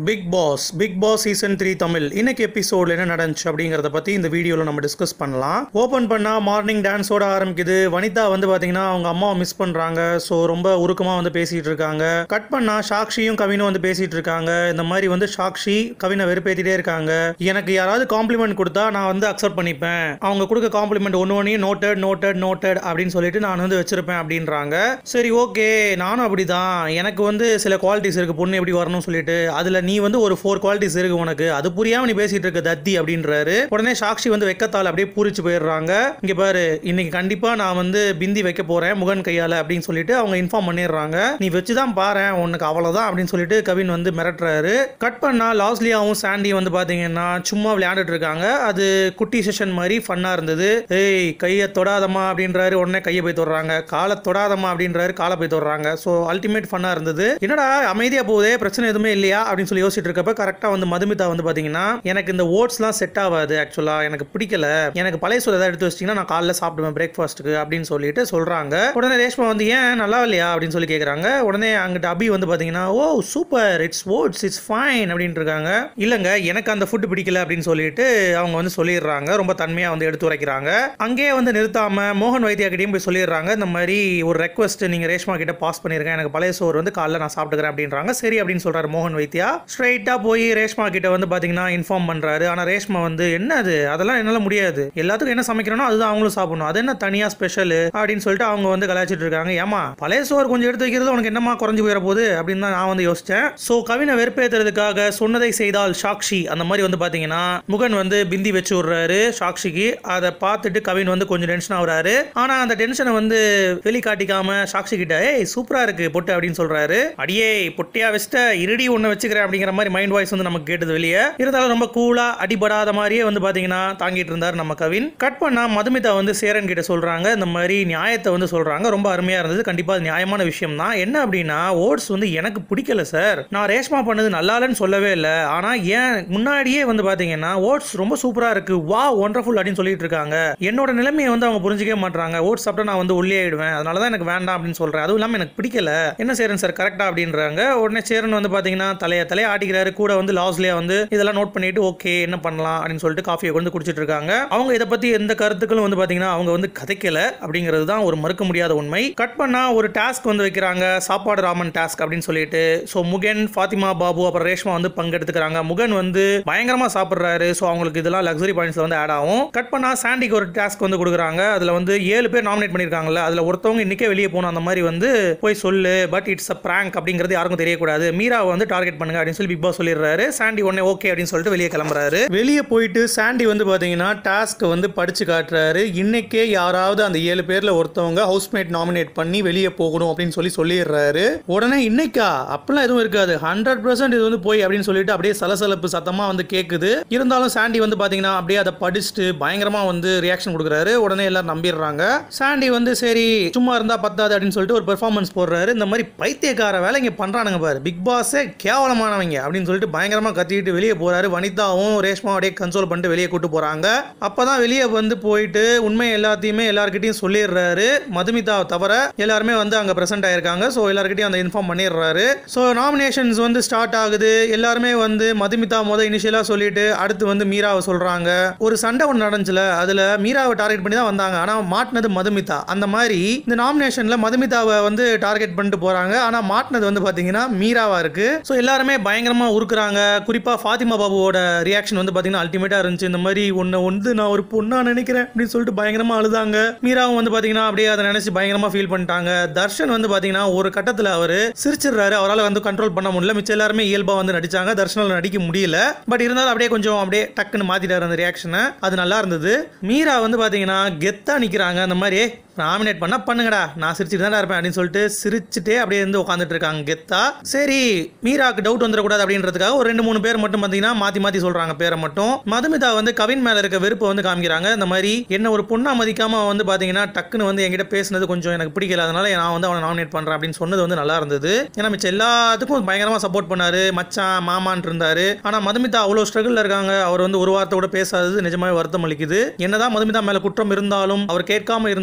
big boss big boss season three Tamil இன்னைக்கு எபிசோட்ல என்ன நடந்துச்சு அப்படிங்கறத பத்தி இந்த வீடியோல நம்ம டிஸ்கஸ் பண்ணலாம் ஓபன் பண்ணா மார்னிங் டான்ஸோட ஆரம்பிக்குது வனிதா வந்து பாத்தீங்கன்னா அவங்க அம்மாவை மிஸ் பண்றாங்க ஸோ ரொம்ப உருக்கமா வந்து பேசிட்டு இருக்காங்க கட் பண்ணா சாக்ஷியும் கவினும் வந்து பேசிட்டு இருக்காங்க இந்த மாதிரி வந்து சாக்ஷி கவினை வெறுப்பேத்திட்டே இருக்காங்க எனக்கு யாராவது காம்ப்ளிமெண்ட் கொடுத்தா நான் வந்து அக்செப்ட் பண்ணிப்பேன் அவங்க கொடுக்க காம்ப்ளிமெண்ட் ஒன்று ஒன்றையும் நோட்டட் நோட்டட் நோட்டட் அப்படின்னு சொல்லிட்டு நான் வந்து வச்சிருப்பேன் அப்படின்றாங்க சரி ஓகே நானும் அப்படிதான் எனக்கு வந்து சில குவாலிட்டிஸ் இருக்கு பொண்ணு எப்படி வரணும்னு சொல்லிட்டு அதுல நீ வந்து ஒரு ஃபோர் குவாலிட்டிஸ் இருக்கு உனக்கு அது புரியாம நீ பேசிட்டு இருக்க தத்தி அப்படின்றாரு உடனே சாக்ஷி வந்து வெக்கத்தால் அப்படியே பூரிச்சு போயிடுறாங்க இங்க பாரு இன்னைக்கு கண்டிப்பா நான் வந்து பிந்தி வைக்க போறேன் முகன் கையால அப்படின்னு சொல்லிட்டு அவங்க இன்ஃபார்ம் பண்ணிடுறாங்க நீ வச்சுதான் பாரு உனக்கு அவ்வளவுதான் அப்படின்னு சொல்லிட்டு கவின் வந்து மிரட்டுறாரு கட் பண்ணா லாஸ்லியாவும் சாண்டியும் வந்து பாத்தீங்கன்னா சும்மா விளையாண்டுட்டு இருக்காங்க அது குட்டி செஷன் மாதிரி ஃபன்னா இருந்தது ஏய் கையை தொடாதம்மா அப்படின்றாரு உடனே கையை போய் தொடுறாங்க காலை தொடாதம்மா அப்படின்றாரு காலை போய் தொடுறாங்க ஸோ அல்டிமேட் ஃபன்னா இருந்தது என்னடா அமைதியா போகுதே பிரச்சனை எதுவுமே இல்லையா அப்படின்னு சொல்லி யோசிச்சுட்டு இருக்கப்ப கரெக்டா வந்து மதுமிதா வந்து பாத்தீங்கன்னா எனக்கு இந்த ஓட்ஸ்லாம் செட் ஆகாது ஆக்சுவலா எனக்கு பிடிக்கல எனக்கு பழைய சோறு ஏதாவது எடுத்து வச்சிட்டீங்கன்னா நான் காலைல சாப்பிடுவேன் பிரேக்ஃபாஸ்ட்டுக்கு அப்படின்னு சொல்லிட்டு சொல்றாங்க உடனே ரேஷ்மா வந்து ஏன் நல்லா இல்லையா அப்படின்னு சொல்லி கேக்குறாங்க உடனே அங்கிட்ட அபி வந்து பாத்தீங்கன்னா oh super it's oats it's fine அப்படின்ட்டு இருக்காங்க இல்லங்க எனக்கு அந்த ஃபுட் பிடிக்கல அப்படின்னு சொல்லிட்டு அவங்க வந்து சொல்லிடுறாங்க ரொம்ப தன்மையா வந்து எடுத்து உரைக்கிறாங்க அங்கேயே வந்து நிறுத்தாம மோகன் வைத்தியா கிட்டயும் போய் சொல்லிடுறாங்க இந்த மாதிரி ஒரு ரெக்வஸ்ட் நீங்க ரேஷ்மா கிட்ட பாஸ் பண்ணிருக்கேன் எனக்கு பழைய சோறு வந்து காலைல நான் சாப்பிட்டுக்கிறேன் அப்படின்றாங்க சரி அப்படின்னு சொல்றாரு மோகன் வைத்தியா ஸ்ட்ரைட்டா போய் ரேஷ்மா கிட்ட வந்து பாத்தீங்கன்னா இன்ஃபார்ம் பண்றாரு ஆனா ரேஷ்மா வந்து என்னது அதெல்லாம் என்னால முடியாது எல்லாத்துக்கும் என்ன சமைக்கிறனோ அதுதான் அவங்களும் சாப்பிடணும் அது என்ன தனியா ஸ்பெஷல் அப்படின்னு சொல்லிட்டு அவங்க வந்து கலாச்சிட்டு இருக்காங்க ஏமா பழைய சோறு கொஞ்சம் எடுத்து வைக்கிறது உனக்கு என்னமா குறைஞ்சு போயிட போகுது அப்படின்னு தான் நான் வந்து யோசிச்சேன் சோ கவினை வெறுப்பேத்துறதுக்காக சொன்னதை செய்தால் சாக்ஷி அந்த மாதிரி வந்து பாத்தீங்கன்னா முகன் வந்து பிந்தி வச்சு விடுறாரு சாக்ஷிக்கு அதை பார்த்துட்டு கவின் வந்து கொஞ்சம் டென்ஷன் ஆகுறாரு ஆனா அந்த டென்ஷனை வந்து வெளிக்காட்டிக்காம சாக்ஷி கிட்ட ஏய் சூப்பரா இருக்கு பொட்டு அப்படின்னு சொல்றாரு அடியே பொட்டியா வச்சுட்ட இருடி ஒண்ணு வச்சுக்கிறேன் அப்படிங்கிற மாதிரி மைண்ட் வாய்ஸ் வந்து நமக்கு கேட்டது வெளியே இருந்தாலும் ரொம்ப கூலா அடிபடாத மாதிரியே வந்து பாத்தீங்கன்னா தாங்கிட்டு இருந்தார் நம்ம கவின் கட் பண்ணா மதுமிதா வந்து சேரன் கிட்ட சொல்றாங்க இந்த மாதிரி நியாயத்தை வந்து சொல்றாங்க ரொம்ப அருமையா இருந்தது கண்டிப்பா அது நியாயமான விஷயம் தான் என்ன அப்படின்னா ஓட்ஸ் வந்து எனக்கு பிடிக்கல சார் நான் ரேஷ்மா பண்ணது நல்லா இல்லைன்னு சொல்லவே இல்லை ஆனா ஏன் முன்னாடியே வந்து பாத்தீங்கன்னா ஓட்ஸ் ரொம்ப சூப்பரா இருக்கு வா ஒண்டர்ஃபுல் அப்படின்னு சொல்லிட்டு இருக்காங்க என்னோட நிலைமையை வந்து அவங்க புரிஞ்சிக்கவே மாட்டாங்க ஓட்ஸ் சாப்பிட்டா நான் வந்து ஒல்லி ஆயிடுவேன் அதனால தான் எனக்கு வேண்டாம் அப்படின்னு சொல்றேன் அதுவும் இல்லாம எனக்கு பிடிக்கல என்ன சேரன் சார் கரெக்டா அப்படின்றாங்க உடனே சேரன் வந்து பாத்தீங்கன்னா தலைய தலைய ஆட்டிக்கிறாரு கூட வந்து லாஸ்லியா வந்து இதெல்லாம் நோட் பண்ணிட்டு ஓகே என்ன பண்ணலாம் அப்படின்னு சொல்லிட்டு காஃபியை கொண்டு குடிச்சிட்டு இருக்காங்க அவங்க இதை பத்தி எந்த கருத்துக்களும் வந்து பாத்தீங்கன்னா அவங்க வந்து கதைக்கல அப்படிங்கிறது தான் ஒரு மறுக்க முடியாத உண்மை கட் பண்ணா ஒரு டாஸ்க் வந்து வைக்கிறாங்க சாப்பாடு ராமன் டாஸ்க் அப்படின்னு சொல்லிட்டு ஸோ முகன் ஃபாத்திமா பாபு அப்புறம் ரேஷ்மா வந்து பங்கெடுத்துக்கிறாங்க முகன் வந்து பயங்கரமா சாப்பிடுறாரு ஸோ அவங்களுக்கு இதெல்லாம் லக்ஸரி பாயிண்ட்ஸ்ல வந்து ஆட் ஆகும் கட் பண்ணா சாண்டிக்கு ஒரு டாஸ்க் வந்து கொடுக்குறாங்க அதுல வந்து ஏழு பேர் நாமினேட் பண்ணிருக்காங்கல்ல அதுல ஒருத்தவங்க இன்னைக்கே வெளியே போகணும் அந்த மாதிரி வந்து போய் சொல்லு பட் இட்ஸ் அ பிராங்க் அப்படிங்கிறது யாருக்கும் தெரியக்கூடாது மீராவை வந்து டார்கெட் பண்ணுங்க அப்படின்னு சொல்லி பிக் பாஸ் சொல்லிடுறாரு சாண்டி உடனே ஓகே அப்படின்னு சொல்லிட்டு வெளியே கிளம்புறாரு வெளியே போயிட்டு சாண்டி வந்து பாத்தீங்கன்னா டாஸ்க் வந்து படிச்சு காட்டுறாரு இன்னைக்கே யாராவது அந்த ஏழு பேர்ல ஒருத்தவங்க ஹவுஸ்மேட் நாமினேட் பண்ணி வெளியே போகணும் அப்படின்னு சொல்லி சொல்லிடுறாரு உடனே இன்னைக்கா அப்பெல்லாம் எதுவும் இருக்காது ஹண்ட்ரட் பர்சன்ட் இது வந்து போய் அப்படின்னு சொல்லிட்டு அப்படியே சலசலப்பு சத்தமா வந்து கேக்குது இருந்தாலும் சாண்டி வந்து பாத்தீங்கன்னா அப்படியே அதை படிச்சுட்டு பயங்கரமா வந்து ரியாக்ஷன் கொடுக்குறாரு உடனே எல்லாரும் நம்பிடுறாங்க சாண்டி வந்து சரி சும்மா இருந்தா பத்தாது அப்படின்னு சொல்லிட்டு ஒரு பெர்ஃபார்மன்ஸ் போடுறாரு இந்த மாதிரி பைத்தியக்கார வேலை இங்க பண்றானுங்க பாரு பிக் பாஸே கேவலமானவங்க அப்படின்னு சொல்லிட்டு பயங்கரமா கத்திட்டு வெளியே போறாரு வனிதாவும் ரேஷ்மா அப்படியே கன்சோல் பண்ணிட்டு வெளியே கூட்டு போறாங்க அப்பதான் வெளியே வந்து போயிட்டு உண்மை எல்லாத்தையுமே எல்லார்கிட்டயும் சொல்லிடுறாரு மதுமிதா தவிர எல்லாருமே வந்து அங்க பிரசன்ட் ஆயிருக்காங்க ஸோ எல்லார்கிட்டயும் அந்த இன்ஃபார்ம் பண்ணிடுறாரு ஸோ நாமினேஷன்ஸ் வந்து ஸ்டார்ட் ஆகுது எல்லாருமே வந்து மதுமிதா முத இனிஷியலா சொல்லிட்டு அடுத்து வந்து மீராவை சொல்றாங்க ஒரு சண்டை ஒன்று நடந்துச்சுல அதுல மீராவை டார்கெட் பண்ணி தான் வந்தாங்க ஆனா மாட்டினது மதுமிதா அந்த மாதிரி இந்த நாமினேஷன்ல மதுமிதாவை வந்து டார்கெட் பண்ணிட்டு போறாங்க ஆனா மாட்டினது வந்து பாத்தீங்கன்னா மீராவா இருக்கு ஸோ எல்லாருமே பயங்கரமா உருக்குறாங்க குறிப்பா ஃபாத்திமா பாபுவோட ரியாக்ஷன் வந்து பாத்தீங்கன்னா அல்டிமேட்டா இருந்துச்சு இந்த மாதிரி உன்னை வந்து நான் ஒரு பொண்ணா நினைக்கிறேன் அப்படின்னு சொல்லிட்டு பயங்கரமா அழுதாங்க மீராவும் வந்து பாத்தீங்கன்னா அப்படியே அதை நினைச்சு பயங்கரமா ஃபீல் பண்ணிட்டாங்க தர்ஷன் வந்து பாத்தீங்கன்னா ஒரு கட்டத்துல அவரு சிரிச்சிடுறாரு அவரால் வந்து கண்ட்ரோல் பண்ண முடியல மிச்சம் எல்லாருமே இயல்பா வந்து நடிச்சாங்க தர்ஷனால் நடிக்க முடியல பட் இருந்தாலும் அப்படியே கொஞ்சம் அப்படியே டக்குன்னு மாத்திட்டாரு அந்த ரியாக்ஷனை அது நல்லா இருந்தது மீரா வந்து பாத்தீங்கன்னா கெத்தா நிக்கிறாங்க அந்த மாதிரி நாமினேட் பண்ணா பண்ணுங்கடா நான் சிரிச்சுட்டு தான் இருப்பேன் அப்படின்னு சொல்லிட்டு சிரிச்சுட்டே அப்படியே இருந்து உட்காந்துட்டு இருக்காங்க கெத்தா சரி மீராக்கு டவுட் வந்துடக்கூடாது அப்படின்றதுக்காக ஒரு ரெண்டு மூணு பேர் மட்டும் பார்த்தீங்கன்னா மாத்தி மாத்தி சொல்றாங்க பேரை மட்டும் மதுமிதா வந்து கவின் மேல இருக்க வெறுப்பை வந்து காமிக்கிறாங்க இந்த மாதிரி என்ன ஒரு பொண்ணா மதிக்காம வந்து பாத்தீங்கன்னா டக்குன்னு வந்து என்கிட்ட பேசுனது கொஞ்சம் எனக்கு பிடிக்கல அதனால நான் வந்து அவனை நாமினேட் பண்றேன் அப்படின்னு சொன்னது வந்து நல்லா இருந்தது ஏன்னா மிச்சம் எல்லாத்துக்கும் பயங்கரமா சப்போர்ட் பண்ணாரு மச்சான் மாமான் இருந்தாரு ஆனா மதுமிதா அவ்வளவு ஸ்ட்ரகிள் இருக்காங்க அவர் வந்து ஒரு வார்த்தை கூட பேசாதது நிஜமாவே வருத்தம் அளிக்குது என்னதான் மதுமிதா மேல குற்றம் இருந்தாலும் அவர் கேட்காம இருந்தது வந்து பாத்தீங்கன்னா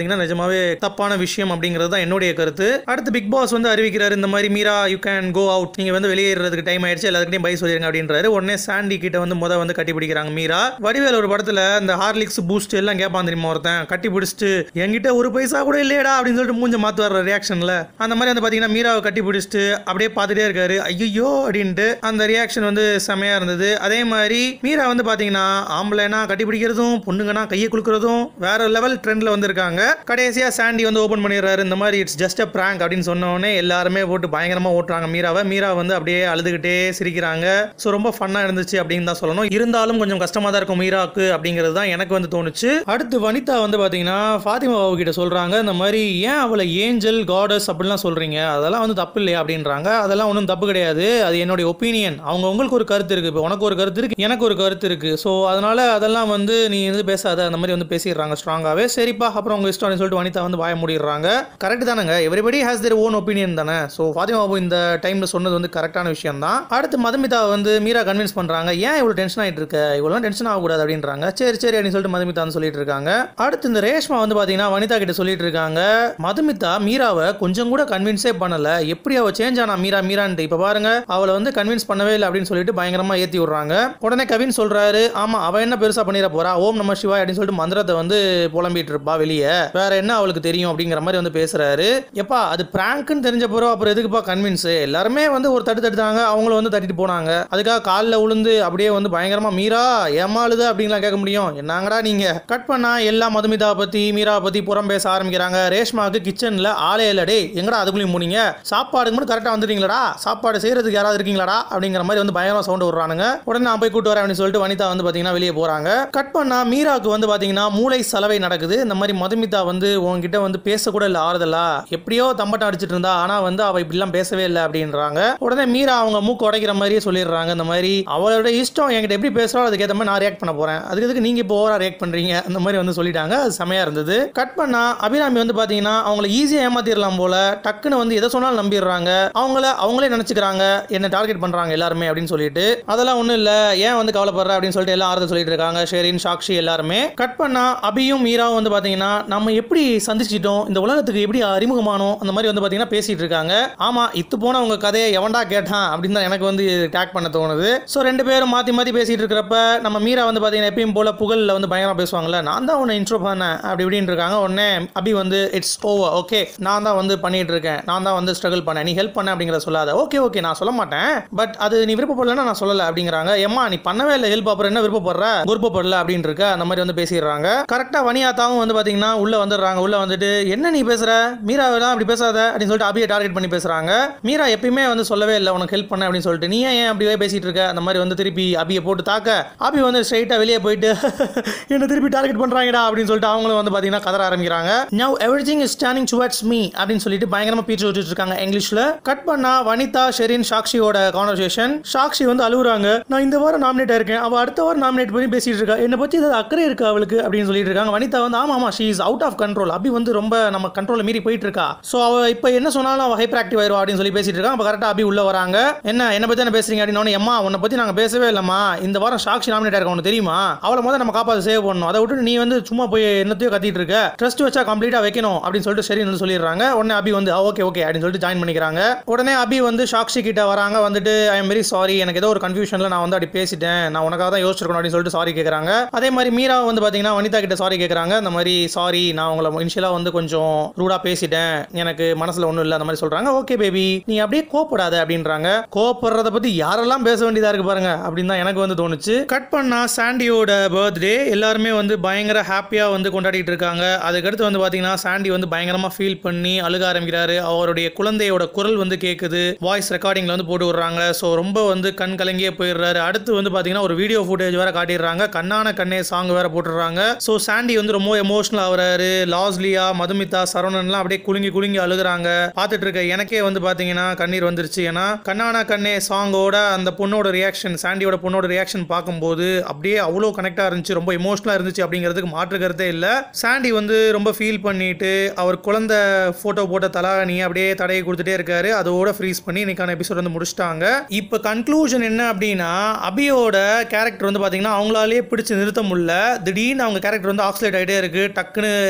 பார்த்தீங்கன்னா நிஜமாவே தப்பான விஷயம் அப்படிங்கிறது தான் என்னுடைய கருத்து அடுத்து பிக் பாஸ் வந்து அறிவிக்கிறாரு இந்த மாதிரி Meera you can go out நீங்க வந்து வெளியேறதுக்கு டைம் ஆயிடுச்சு எல்லாத்துக்கிட்டையும் பை சொல்லிருங்க அப்படின்றாரு உடனே சாண்டி கிட்ட வந்து முத வந்து கட்டி பிடிக்கிறாங்க மீரா வடிவேல் ஒரு படத்துல இந்த ஹார்லிக்ஸ் பூஸ்ட் எல்லாம் கேட்பான் தெரியுமா ஒருத்தன் கட்டி பிடிச்சிட்டு என்கிட்ட ஒரு பைசா கூட இல்லையடா அப்படின்னு சொல்லிட்டு மூஞ்ச மாத்து வர்ற ரியாக்ஷன்ல அந்த மாதிரி வந்து பாத்தீங்கன்னா மீராவை கட்டி பிடிச்சிட்டு அப்படியே பார்த்துட்டே இருக்காரு ஐயோ அப்படின்ட்டு அந்த ரியாக்ஷன் வந்து செமையா இருந்தது அதே மாதிரி மீரா வந்து பாத்தீங்கன்னா ஆம்பளைனா கட்டி பிடிக்கிறதும் பொண்ணுங்கன்னா கையை குலுக்குறதும் வேற லெவல் ட்ரெண்ட்ல வந்திருக்காங்க கடைசியா சாண்டி வந்து ஓபன் பண்ணிடுறாரு இந்த மாதிரி இட்ஸ் ஜஸ்ட் அ பிராங்க் அப்படின்னு சொன்ன உடனே எல்லாருமே போட்டு பயங்கரமா ஓட்டுறாங்க மீராவை மீரா வந்து அப்படியே அழுதுகிட்டே சிரிக்கிறாங்க ஸோ ரொம்ப ஃபன்னா இருந்துச்சு அப்படின்னு தான் சொல்லணும் இருந்தாலும் கொஞ்சம் கஷ்டமா தான் இருக்கும் மீராவுக்கு அப்படிங்கிறது தான் எனக்கு வந்து தோணுச்சு அடுத்து வனிதா வந்து பாத்தீங்கன்னா ஃபாத்திமா பாபு கிட்ட சொல்றாங்க இந்த மாதிரி ஏன் அவளை ஏஞ்சல் காடஸ் அப்படிலாம் சொல்றீங்க அதெல்லாம் வந்து தப்பு இல்லையா அப்படின்றாங்க அதெல்லாம் ஒன்றும் தப்பு கிடையாது அது என்னுடைய ஒப்பீனியன் அவங்க உங்களுக்கு ஒரு கருத்து இருக்கு இப்போ உனக்கு ஒரு கருத்து இருக்கு எனக்கு ஒரு கருத்து இருக்கு ஸோ அதனால அதெல்லாம் வந்து நீ வந்து பேசாத அந்த மாதிரி வந்து பேசிடுறாங்க ஸ்ட்ராங்காகவே சரிப்பா அப்புறம் உங்க இஷ்டம் சொல்லிட்டு வனிதா வந்து வாய மூடிடுறாங்க கரெக்ட் தானங்க everybody has their own opinion தானே ஸோ ஃபாத்திமா பாபு இந்த டைம்ல சொன்னது வந்து கரெக்டான விஷயம் தான் அடுத்து மதுமிதா வந்து மீரா கன்வின்ஸ் பண்றாங்க ஏன் இவ்வளவு டென்ஷன் ஆயிட்டு இருக்க இவ்வளவு டென்ஷன் ஆகக்கூடாது அப்படின்றாங்க சரி சரி அப்படின்னு சொல்லிட்டு மதுமிதா வந்து சொல்லிட்டு இருக்காங்க அடுத்து இந்த ரேஷ்மா வந்து பாத்தீங்கன்னா வனிதா கிட்ட சொல்லிட்டு இருக்காங்க மதுமிதா மீராவை கொஞ்சம் கூட கன்வின்ஸே பண்ணல எப்படி அவ சேஞ்ச் ஆனா மீரா மீரான்ட்டு இப்ப பாருங்க அவளை வந்து கன்வின்ஸ் பண்ணவே இல்லை அப்படின்னு சொல்லிட்டு பயங்கரமா ஏத்தி விடுறாங்க உடனே கவின் சொல்றாரு ஆமா அவ என்ன பெருசா பண்ணிட போறா ஓம் நம சிவாய் அப்படின்னு சொல்லிட்டு மந்திரத்தை வந்து புலம்பிட்டு இருப்பா வெளியே வேற என்ன அவளுக்கு தெரியும் அப்படிங்கிற மாதிரி வந்து பேசுறாரு எப்பா அது பிராங்க்னு தெரிஞ்ச பிறகு அப்புறம் எதுக்குப்பா கன்வின்ஸ் எல்லாருமே வந்து ஒரு தட்டு தட்டுதாங்க அவங்களும் வந்து தட்டிட்டு போனாங்க அதுக்காக காலில் உளுந்து அப்படியே வந்து பயங்கரமா மீரா ஏமாளுது அப்படின்லாம் கேட்க முடியும் என்னங்கடா நீங்க கட் பண்ணா எல்லா மதுமிதா பத்தி மீரா பத்தி புறம் பேச ஆரம்பிக்கிறாங்க ரேஷ்மாவுக்கு கிச்சன்ல ஆளே இல்ல டேய் எங்கடா அதுக்குள்ளேயும் போனீங்க சாப்பாடுக்கு மட்டும் கரெக்டா வந்துட்டீங்களா சாப்பாடு செய்யறதுக்கு யாராவது இருக்கீங்களாடா அப்படிங்கிற மாதிரி வந்து பயங்கரமா சவுண்ட் விடுறானுங்க உடனே நான் போய் கூட்டு வரேன் அப்படின்னு சொல்லிட்டு வனிதா வந்து பாத்தீங்கன்னா வெளியே போறாங்க கட் பண்ணா மீராவுக்கு வந்து பாத்தீங்கன்னா மூளை சலவை நடக்குது இந்த மாதிரி மதுமிதா வந்து உங்ககிட்ட வந்து பேசக்கூட இல்லை ஆறுதலா எப்படியோ தம்பட்டம் அடிச்சிட்டு இருந்தா ஆனா வந்து அவ இப்படிலாம் பேசவே இல்லை அப்படின்றாங்க உடனே மீரா அவங்க மூக்கு உடைக்கிற மாதிரியே சொல்லிடுறாங்க இந்த மாதிரி அவளோட இஷ்டம் என்கிட்ட எப்படி பேசுறோம் அதுக்கேற்ற மாதிரி நான் ரியாக்ட் பண்ண போறேன் அதுக்கு எதுக்கு நீங்க இப்போ ஓவரா ரியாக்ட் பண்றீங்க அந்த மாதிரி வந்து சொல்லிட்டாங்க அது செமையா இருந்தது கட் பண்ணா அபிராமி வந்து பாத்தீங்கன்னா அவங்கள ஈஸியா ஏமாத்திடலாம் போல டக்குன்னு வந்து எதை சொன்னாலும் நம்பிடுறாங்க அவங்கள அவங்களே நினைச்சுக்கிறாங்க என்ன டார்கெட் பண்றாங்க எல்லாருமே அப்படின்னு சொல்லிட்டு அதெல்லாம் ஒண்ணும் இல்ல ஏன் வந்து கவலைப்படுற அப்படின்னு சொல்லிட்டு எல்லாம் ஆறுதல் சொல்லிட்டு இருக்காங்க ஷெரின் சாக்ஷி எல்லாருமே கட் பண்ணா அபியும் மீராவும் வந்து பாத்தீங்கன்னா நம்ம எப்படி சந்திச்சிட்டோம் இந்த உலகத்துக்கு எப்படி அறிமுகமானோம் அந்த மாதிரி வந்து பாத்தீங்கன்னா பேசிட்டு இருக்காங்க ஆமா இத்து போன உங்க கதையை எவன்டா கேட்டான் அப்படின்னு தான் எனக்கு வந்து டேக் பண்ண தோணுது ஸோ ரெண்டு பேரும் மாத்தி மாத்தி பேசிட்டு இருக்கிறப்ப நம்ம மீரா வந்து பாத்தீங்கன்னா எப்பயும் போல புகழ்ல வந்து பயங்கரமா பேசுவாங்கல்ல நான் தான் உன்னை இன்ட்ரோ பண்ணேன் அப்படி இப்படின்னு இருக்காங்க உடனே அபி வந்து இட்ஸ் ஓவர் ஓகே நான் தான் வந்து பண்ணிட்டு இருக்கேன் நான் தான் வந்து ஸ்ட்ரகிள் பண்ணேன் நீ ஹெல்ப் பண்ண அப்படிங்கிற சொல்லாத ஓகே ஓகே நான் சொல்ல மாட்டேன் பட் அது நீ விருப்பப்படலன்னா நான் சொல்லல அப்படிங்கிறாங்க ஏம்மா நீ பண்ணவே இல்லை ஹெல்ப் அப்புறம் என்ன விருப்பப்படுற விருப்பப்படல அப்படின்னு இருக்க அந்த மாதிரி வந்து பேசிடுறாங்க கரெக்டா வனியாத்தாவும் வந்து பாத்தீங்கன்னா உள்ள வந்துடுறாங்க உள்ள வந்துட்டு என்ன நீ பேசுற மீரா தான் அப்படி பேசாத அப்படின்னு சொல்லிட்டு அபியை டார்கெட் பண்ணி பேசுறாங்க மீரா எப்பயுமே வந்து சொல்லவே இல்லை உனக்கு ஹெல்ப் பண்ண அப்படின்னு சொல்லிட்டு நீ ஏன் அப்படியே பேசிட்டு இருக்க அந்த மாதிரி வந்து திருப்பி அபியை போட்டு தாக்க அபி வந்து ஸ்ட்ரைட்டா வெளியே போயிட்டு என்ன திருப்பி டார்கெட் பண்றாங்கடா அப்படின்னு சொல்லிட்டு அவங்களும் வந்து பாத்தீங்கன்னா கதற ஆரம்பிக்கிறாங்க now everything is standing towards me அப்படின்னு சொல்லிட்டு பயங்கரமா பீச்சு விட்டுட்டு இருக்காங்க இங்கிலீஷ்ல கட் பண்ணா வனிதா ஷெரின் சாக்ஷியோட கான்வர்சேஷன் சாக்ஷி வந்து அழுகுறாங்க நான் இந்த வாரம் நாமினேட் இருக்கேன் அவ அடுத்த வாரம் நாமினேட் பண்ணி பேசிட்டு இருக்கா என்னை பத்தி ஏதாவது அக்கறை இருக்கா அவளுக்கு அப்படின்னு சொல்லிட்டு இருக்காங்க வனிதா வந்து ஆமா ஆமா she is out of control Abhi வந்து ரொம்ப நம்ம கண்ட்ரோல மீறி போயிட்டு இருக்கா சோ அவ இப்போ என்ன சொன்னாலும் அவ ஹைப்பர் ஆக்டிவ் ஆயிருவா அப்படின்னு சொல்லி பேசிட்டு இருக்காங்க அப்ப கரெக்டா அபி உள்ள வராங்க என்ன என்ன பத்தி என்ன பேசுறீங்க அப்படின்னு எம்மா உன்னை பத்தி நாங்க பேசவே இல்லம்மா இந்த வாரம் சாக்ஷி நாமினேட் இருக்க உனக்கு தெரியுமா அவளை முதல்ல நம்ம காப்பாத்து சேவ் பண்ணணும் அதை விட்டு நீ வந்து சும்மா போய் என்னத்தையோ கத்திட்டு இருக்க ட்ரஸ்ட் வச்சா கம்ப்ளீட்டா வைக்கணும் அப்படின்னு சொல்லிட்டு சரி வந்து சொல்லிடுறாங்க உடனே அபி வந்து ஓகே ஓகே அப்படின்னு சொல்லிட்டு ஜாயின் பண்ணிக்கிறாங்க உடனே அபி வந்து சாக்ஷி கிட்ட வராங்க வந்துட்டு ஐ எம் வெரி சாரி எனக்கு ஏதோ ஒரு கன்ஃபியூஷன்ல நான் வந்து அப்படி பேசிட்டேன் நான் உனக்காக தான் யோசிச்சிருக்கணும் அப்படின்னு சொல்லிட்டு சாரி கேட்கறாங்க அதே மாதிரி மீரா வந்து பாத்தீங்கன்னா வனிதா கிட்ட சாரி கேட்கறாங்க இந்த மாதிரி சாரி நான் உங்களை இனிஷியலா வந்து கொஞ்சம் ரூடா பேசிட்டேன் எனக்கு மனசுல ஒண்ணும் இல்லை அந்த மாதிரி சொல்றாங்க ஓகே பேபி நீ அப்படியே கோப்படாத அப்படின்றாங்க கோப்படுறத பத்தி யாரெல்லாம் பேச வேண்டியதா இருக்கு பாருங்க அப்படின்னு தான் எனக்கு வந்து தோணுச்சு கட் பண்ணா சாண்டியோட பர்த்டே எல்லாருமே வந்து பயங்கர ஹாப்பியா வந்து கொண்டாடிட்டு இருக்காங்க அதுக்கடுத்து வந்து பாத்தீங்கன்னா சாண்டி வந்து பயங்கரமா ஃபீல் பண்ணி அழுக ஆரம்பிக்கிறாரு அவருடைய குழந்தையோட குரல் வந்து கேக்குது வாய்ஸ் ரெக்கார்டிங்ல வந்து போட்டு விடுறாங்க ஸோ ரொம்ப வந்து கண் கலங்கியே போயிடுறாரு அடுத்து வந்து பாத்தீங்கன்னா ஒரு வீடியோ ஃபுட்டேஜ் வேற காட்டிடுறாங்க கண்ணான கண்ணே சாங் வேற போட்டுடுறாங்க ஸோ சாண்டி வந்து ரொம்ப எமோஷனல் ஆகுறாரு லாஸ்லியா மதுமிதா சரவணன்லாம் அப்படியே குலுங்கி குலுங்கி அழுகுறாங்க பார்த்துட்டு இருக்க எனக்கே வந்து பாத்தீங்கன்னா கண்ணீர் வந்துருச்சு ஏன்னா கண்ணான கண்ணே சாங்கோட அந்த பொண்ணோட ரியாக்ஷன் சாண்டியோட பொண்ணோட ரியாக்ஷன் பார்க்கும்போது அப்படியே அவ்வளோ கனெக்டாக இருந்துச்சு ரொம்ப எமோஷனலாக இருந்துச்சு அப்படிங்கிறதுக்கு மாற்று கருத்தே இல்லை சாண்டி வந்து ரொம்ப ஃபீல் பண்ணிட்டு அவர் குழந்தை ஃபோட்டோ போட்ட தலாகனி அப்படியே தடையை கொடுத்துட்டே இருக்காரு அதோட ஃப்ரீஸ் பண்ணி இன்னைக்கான எபிசோட் வந்து முடிச்சிட்டாங்க இப்போ கன்க்ளூஷன் என்ன அப்படின்னா அபியோட கேரக்டர் வந்து பார்த்தீங்கன்னா அவங்களாலேயே பிடிச்சு நிறுத்த முடியல திடீர்னு அவங்க கேரக்டர் வந்து ஆக்சிலேட் ஆகிட்டே இருக்கு டக்குன்னு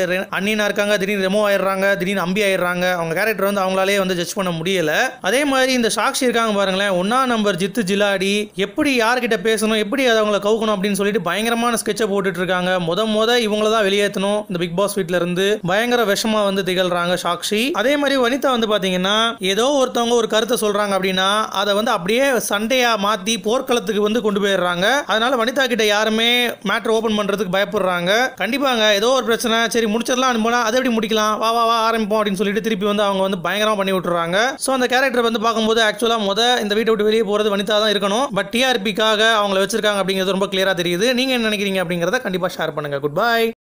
ரெ- அண்ணினா இருக்காங்க திடீர்னு ரெமோ ஆயிடுறாங்க திடீர்னு அம்பி ஆயிடுறாங்க அவங்க கேரக்டர் வந்து அவங்களாலே வந்து ஜட்ஜ் பண்ண முடியல அதே மாதிரி இந்த சாக்ஷி இருக்காங்க பாருங்களேன் ஒன்னா நம்பர் ஜித்து ஜிலாடி எப்படி யார்கிட்ட பேசணும் எப்படி அதை அவங்கள கவுக்கணும் அப்படின்னு சொல்லிட்டு பயங்கரமான ஸ்கெட்சை போட்டுட்டு இருக்காங்க முத முத இவங்கள தான் வெளியேற்றணும் இந்த பிக் பாஸ் வீட்ல இருந்து பயங்கர விஷமா வந்து திகழ்றாங்க சாக்ஷி அதே மாதிரி வனிதா வந்து பாத்தீங்கன்னா ஏதோ ஒருத்தவங்க ஒரு கருத்தை சொல்றாங்க அப்படின்னா அதை வந்து அப்படியே சண்டையா மாத்தி போர்க்களத்துக்கு வந்து கொண்டு போயிடுறாங்க அதனால வனிதா கிட்ட யாருமே மேட்ரு ஓபன் பண்றதுக்கு பயப்படுறாங்க கண்டிப்பாங்க ஏதோ ஒரு பிரச்சனை சரி முடிச்சிடலாம் போனா அதை எப்படி முடிக்கலாம் வா வா வா ஆரம்பிப்போம் அப்படின்னு சொல்லிட்டு திருப்பி வந்து அவங்க வந்து பயங்கரமா பண்ணி விட்டுறாங்க ஸோ அந்த கேரக்டர் வந்து பார்க்கும்போது ஆக்சுவலா முத இந்த வீட்டை விட்டு வெளியே போறது வனிதா தான் இருக்கணும் பட் டிஆர்பிக்காக அவங்கள வச்சிருக்காங்க அப்படிங்கிறது ரொம்ப கிளியரா தெரியுது நீங்க என்ன நினைக்கிறீங்க அப்படிங்கறத கண்டிப்பா ஷேர் பண்ணுங்க குட் பை